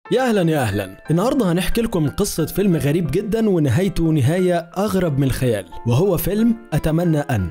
يا اهلا يا اهلا النهارده هنحكي لكم قصه فيلم غريب جدا ونهايته نهايه اغرب من الخيال وهو فيلم اتمنى ان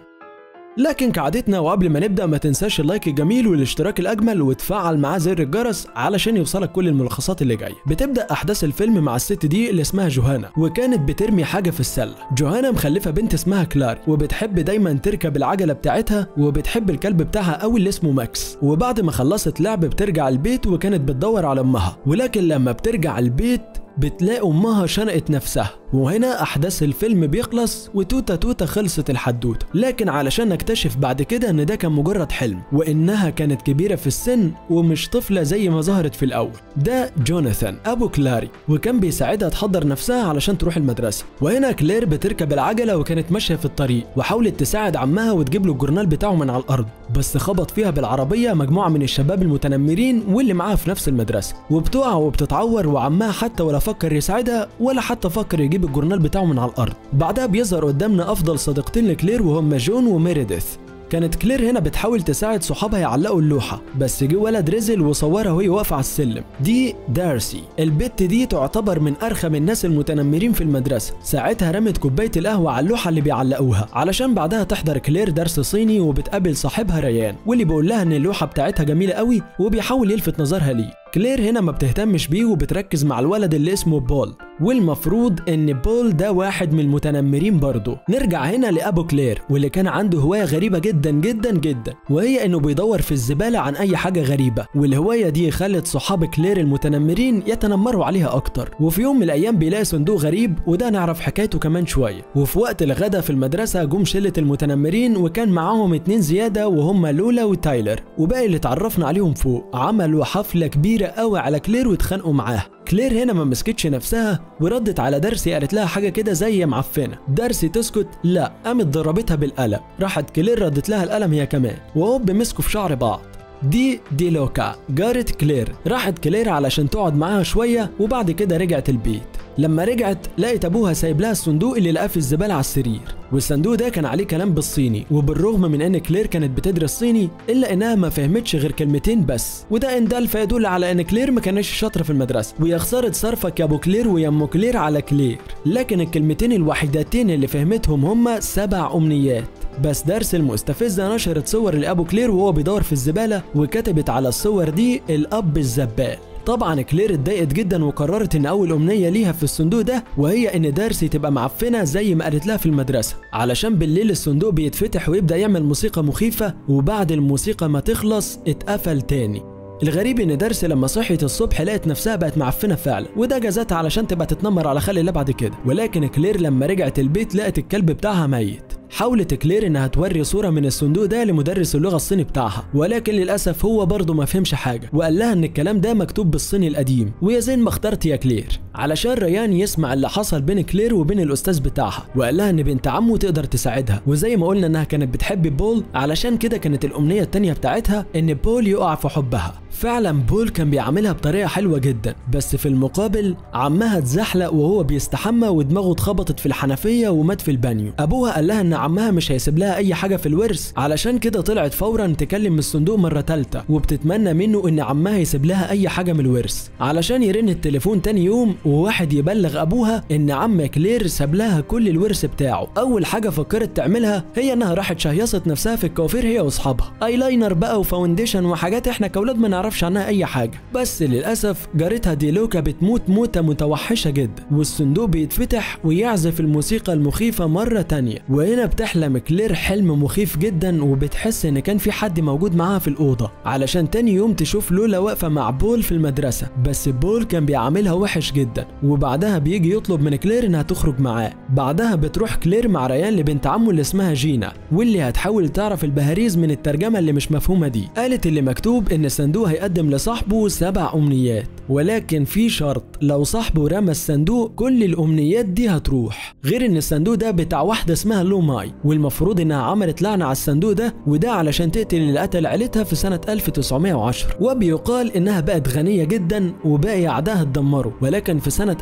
لكن كعادتنا وقبل ما نبدا ما تنساش اللايك الجميل والاشتراك الاجمل وتفعل معاه زر الجرس علشان يوصلك كل الملخصات اللي جايه بتبدا احداث الفيلم مع الست دي اللي اسمها جوهانا وكانت بترمي حاجه في السله جوهانا مخلفه بنت اسمها كلاري وبتحب دايما تركب العجله بتاعتها وبتحب الكلب بتاعها قوي اللي اسمه ماكس وبعد ما خلصت لعب بترجع البيت وكانت بتدور على امها ولكن لما بترجع البيت بتلاقي امها شنقت نفسها وهنا احداث الفيلم بيخلص وتوتا توتا خلصت الحدوته لكن علشان نكتشف بعد كده ان ده كان مجرد حلم وانها كانت كبيره في السن ومش طفله زي ما ظهرت في الاول ده جوناثان ابو كلاري وكان بيساعدها تحضر نفسها علشان تروح المدرسه وهنا كلير بتركب العجله وكانت ماشيه في الطريق وحاولت تساعد عمها وتجيب له الجورنال بتاعه من على الارض بس خبط فيها بالعربيه مجموعه من الشباب المتنمرين واللي معاها في نفس المدرسه وبتقع وبتتعور وعمها حتى ولا فكر يساعدها ولا حتى فكر يجيب الجورنال بتاعه من على الارض بعدها بيظهر قدامنا افضل صديقتين لكلير وهم جون وميريديث كانت كلير هنا بتحاول تساعد صحابها يعلقوا اللوحة بس جه ولد رزل وصورها وهي واقفة على السلم دي دارسي البت دي تعتبر من أرخم الناس المتنمرين في المدرسة ساعتها رمت كوباية القهوة على اللوحة اللي بيعلقوها علشان بعدها تحضر كلير درس صيني وبتقابل صاحبها ريان واللي بيقول لها ان اللوحة بتاعتها جميلة قوي وبيحاول يلفت نظرها ليه كلير هنا ما بتهتمش بيه وبتركز مع الولد اللي اسمه بول والمفروض ان بول ده واحد من المتنمرين برضه نرجع هنا لابو كلير واللي كان عنده هوايه غريبه جدا جدا جدا وهي انه بيدور في الزباله عن اي حاجه غريبه والهوايه دي خلت صحاب كلير المتنمرين يتنمروا عليها اكتر وفي يوم من الايام بيلاقي صندوق غريب وده نعرف حكايته كمان شويه وفي وقت الغدا في المدرسه جم شله المتنمرين وكان معاهم اتنين زياده وهم لولا وتايلر وباقي اللي اتعرفنا عليهم فوق عملوا حفله كبيره قوي على كلير واتخانقوا معاها كلير هنا ما مسكتش نفسها وردت على دارسي قالت لها حاجه كده زي معفنه دارسي تسكت لا قامت ضربتها بالقلم راحت كلير ردت لها القلم هي كمان وهوب مسكوا في شعر بعض دي دي لوكا جارة كلير راحت كلير علشان تقعد معاها شوية وبعد كده رجعت البيت لما رجعت لقيت ابوها سايب لها الصندوق اللي لقاه في الزباله على السرير والصندوق ده كان عليه كلام بالصيني وبالرغم من ان كلير كانت بتدرس صيني الا انها ما فهمتش غير كلمتين بس وده ان دل فيدل على ان كلير ما كانتش شاطره في المدرسه ويا خساره صرفك يا ابو كلير ويا ام كلير على كلير لكن الكلمتين الوحيدتين اللي فهمتهم هما سبع امنيات بس درس المستفزة نشرت صور لأبو كلير وهو بيدور في الزبالة وكتبت على الصور دي الأب الزبال طبعا كلير اتضايقت جدا وقررت ان اول امنيه ليها في الصندوق ده وهي ان دارسي تبقى معفنه زي ما قالت لها في المدرسه علشان بالليل الصندوق بيتفتح ويبدا يعمل موسيقى مخيفه وبعد الموسيقى ما تخلص اتقفل تاني الغريب ان دارسي لما صحيت الصبح لقت نفسها بقت معفنه فعلا وده جازتها علشان تبقى تتنمر على خلق الله بعد كده ولكن كلير لما رجعت البيت لقت الكلب بتاعها ميت حاولت كلير انها توري صوره من الصندوق ده لمدرس اللغه الصيني بتاعها ولكن للاسف هو برضه ما فهمش حاجه وقال لها ان الكلام ده مكتوب بالصيني القديم ويا زين ما اخترت يا كلير علشان ريان يسمع اللي حصل بين كلير وبين الاستاذ بتاعها وقال لها ان بنت عمه تقدر تساعدها وزي ما قلنا انها كانت بتحب بول علشان كده كانت الامنيه التانيه بتاعتها ان بول يقع في حبها فعلا بول كان بيعاملها بطريقه حلوه جدا بس في المقابل عمها اتزحلق وهو بيستحمى ودماغه اتخبطت في الحنفيه ومات في البانيو ابوها قال لها ان عمها مش هيسيب لها اي حاجه في الورث علشان كده طلعت فورا تكلم الصندوق مره تالته وبتتمنى منه ان عمها يسيب لها اي حاجه من الورث علشان يرن التليفون تاني يوم وواحد يبلغ ابوها ان عم كلير ساب لها كل الورث بتاعه اول حاجه فكرت تعملها هي انها راحت شهيصت نفسها في الكوافير هي واصحابها ايلاينر بقى وفاونديشن وحاجات احنا كاولاد ما نعرفش عنها اي حاجه بس للاسف جارتها دي لوكا بتموت موته متوحشه جدا والصندوق بيتفتح ويعزف الموسيقى المخيفه مره تانية وهنا بتحلم كلير حلم مخيف جدا وبتحس ان كان في حد موجود معاها في الاوضه علشان تاني يوم تشوف لولا واقفه مع بول في المدرسه بس بول كان بيعاملها وحش جدا وبعدها بيجي يطلب من كلير انها تخرج معاه بعدها بتروح كلير مع ريان لبنت عمه اللي اسمها جينا واللي هتحاول تعرف البهاريز من الترجمه اللي مش مفهومه دي قالت اللي مكتوب ان الصندوق هيقدم لصاحبه سبع امنيات ولكن في شرط لو صاحبه رمى الصندوق كل الامنيات دي هتروح غير ان الصندوق ده بتاع واحده اسمها لوماي والمفروض انها عملت لعنه على الصندوق ده وده علشان تقتل اللي قتل عيلتها في سنه 1910 وبيقال انها بقت غنيه جدا وباقي اعدائها اتدمروا ولكن في سنه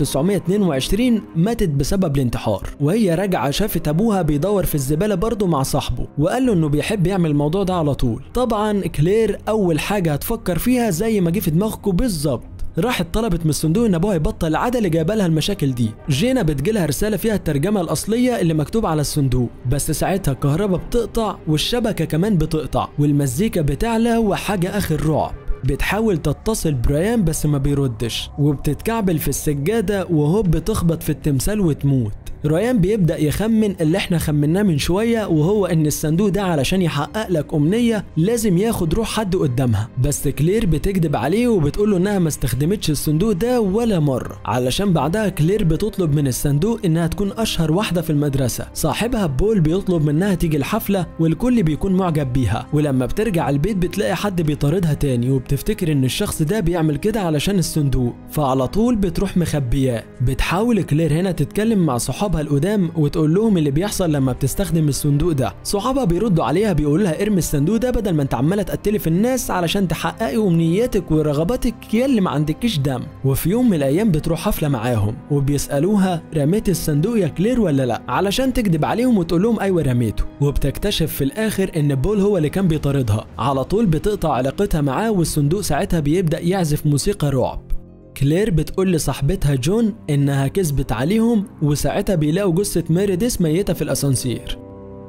1922 ماتت بسبب الانتحار وهي راجعه شافت ابوها بيدور في الزباله برضه مع صاحبه وقال له انه بيحب يعمل الموضوع ده على طول طبعا كلير اول حاجه هتفكر فيها زي ما جه في دماغكم بالظبط راحت طلبت من الصندوق ان ابوها يبطل العاده اللي جايبه لها المشاكل دي جينا بتجيلها رساله فيها الترجمه الاصليه اللي مكتوب على الصندوق بس ساعتها الكهرباء بتقطع والشبكه كمان بتقطع والمزيكا بتعلى وحاجه اخر رعب بتحاول تتصل بريان بس ما بيردش وبتتكعبل في السجادة وهوب بتخبط في التمثال وتموت ريان بيبدأ يخمن اللي احنا خمناه من شوية وهو ان الصندوق ده علشان يحقق لك امنية لازم ياخد روح حد قدامها بس كلير بتكذب عليه وبتقول له انها ما استخدمتش الصندوق ده ولا مرة علشان بعدها كلير بتطلب من الصندوق انها تكون اشهر واحدة في المدرسة صاحبها بول بيطلب منها تيجي الحفلة والكل بيكون معجب بيها ولما بترجع البيت بتلاقي حد بيطاردها تاني وبتفتكر ان الشخص ده بيعمل كده علشان الصندوق فعلى طول بتروح مخبياه بتحاول كلير هنا تتكلم مع صحابها القدام وتقول لهم اللي بيحصل لما بتستخدم الصندوق ده صحابها بيردوا عليها بيقولوا لها ارمي الصندوق ده بدل ما انت عماله تقتلي في الناس علشان تحققي امنياتك ورغباتك يا اللي ما عندكيش دم وفي يوم من الايام بتروح حفله معاهم وبيسالوها رميت الصندوق يا كلير ولا لا علشان تكذب عليهم وتقول لهم ايوه رميته وبتكتشف في الاخر ان بول هو اللي كان بيطاردها على طول بتقطع علاقتها معاه والصندوق ساعتها بيبدا يعزف موسيقى رعب كلير بتقول لصاحبتها جون انها كذبت عليهم وساعتها بيلاقوا جثة ميريديس ميتة في الاسانسير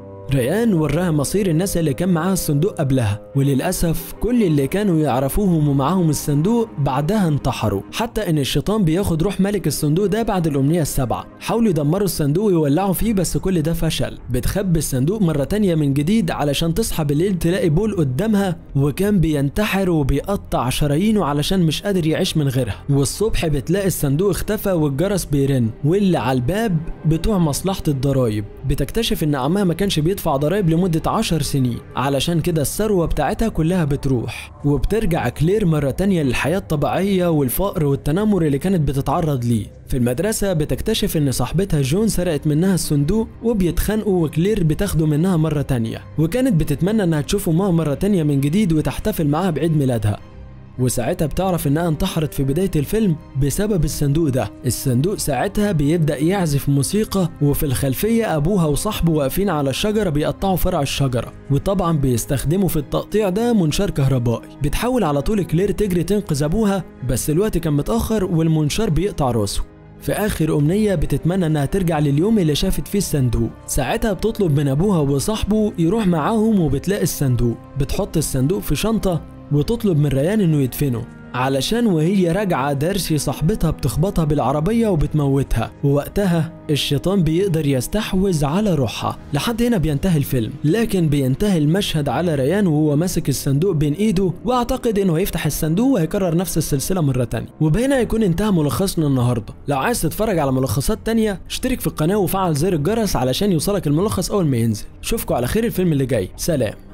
ريان وراها مصير الناس اللي كان معاها الصندوق قبلها وللأسف كل اللي كانوا يعرفوهم ومعاهم الصندوق بعدها انتحروا حتى ان الشيطان بياخد روح ملك الصندوق ده بعد الأمنية السبعة حاولوا يدمروا الصندوق ويولعوا فيه بس كل ده فشل بتخبي الصندوق مرة تانية من جديد علشان تصحى بالليل تلاقي بول قدامها وكان بينتحر وبيقطع شرايينه علشان مش قادر يعيش من غيرها والصبح بتلاقي الصندوق اختفى والجرس بيرن واللي على الباب بتوع مصلحة الضرايب بتكتشف ان عمها ما كانش بيدفع ضرايب لمدة عشر سنين علشان كده الثروة بتاعتها كلها بتروح وبترجع كلير مرة تانية للحياة الطبيعية والفقر والتنمر اللي كانت بتتعرض ليه في المدرسة بتكتشف إن صاحبتها جون سرقت منها الصندوق وبيتخانقوا وكلير بتاخده منها مرة تانية وكانت بتتمنى إنها تشوف أمها مرة تانية من جديد وتحتفل معاها بعيد ميلادها وساعتها بتعرف انها انتحرت في بداية الفيلم بسبب الصندوق ده الصندوق ساعتها بيبدأ يعزف موسيقى وفي الخلفية ابوها وصاحبه واقفين على الشجرة بيقطعوا فرع الشجرة وطبعا بيستخدموا في التقطيع ده منشار كهربائي بتحاول على طول كلير تجري تنقذ ابوها بس الوقت كان متأخر والمنشار بيقطع راسه في آخر أمنية بتتمنى إنها ترجع لليوم اللي شافت فيه الصندوق ساعتها بتطلب من أبوها وصاحبه يروح معاهم وبتلاقي الصندوق بتحط الصندوق في شنطة وتطلب من ريان إنه يدفنه علشان وهي راجعة دارسي صاحبتها بتخبطها بالعربية وبتموتها ووقتها الشيطان بيقدر يستحوذ على روحها لحد هنا بينتهي الفيلم لكن بينتهي المشهد على ريان وهو ماسك الصندوق بين ايده واعتقد انه هيفتح الصندوق وهيكرر نفس السلسلة مرة تانية وبهنا يكون انتهى ملخصنا النهاردة لو عايز تتفرج على ملخصات تانية اشترك في القناة وفعل زر الجرس علشان يوصلك الملخص اول ما ينزل اشوفكم على خير الفيلم اللي جاي سلام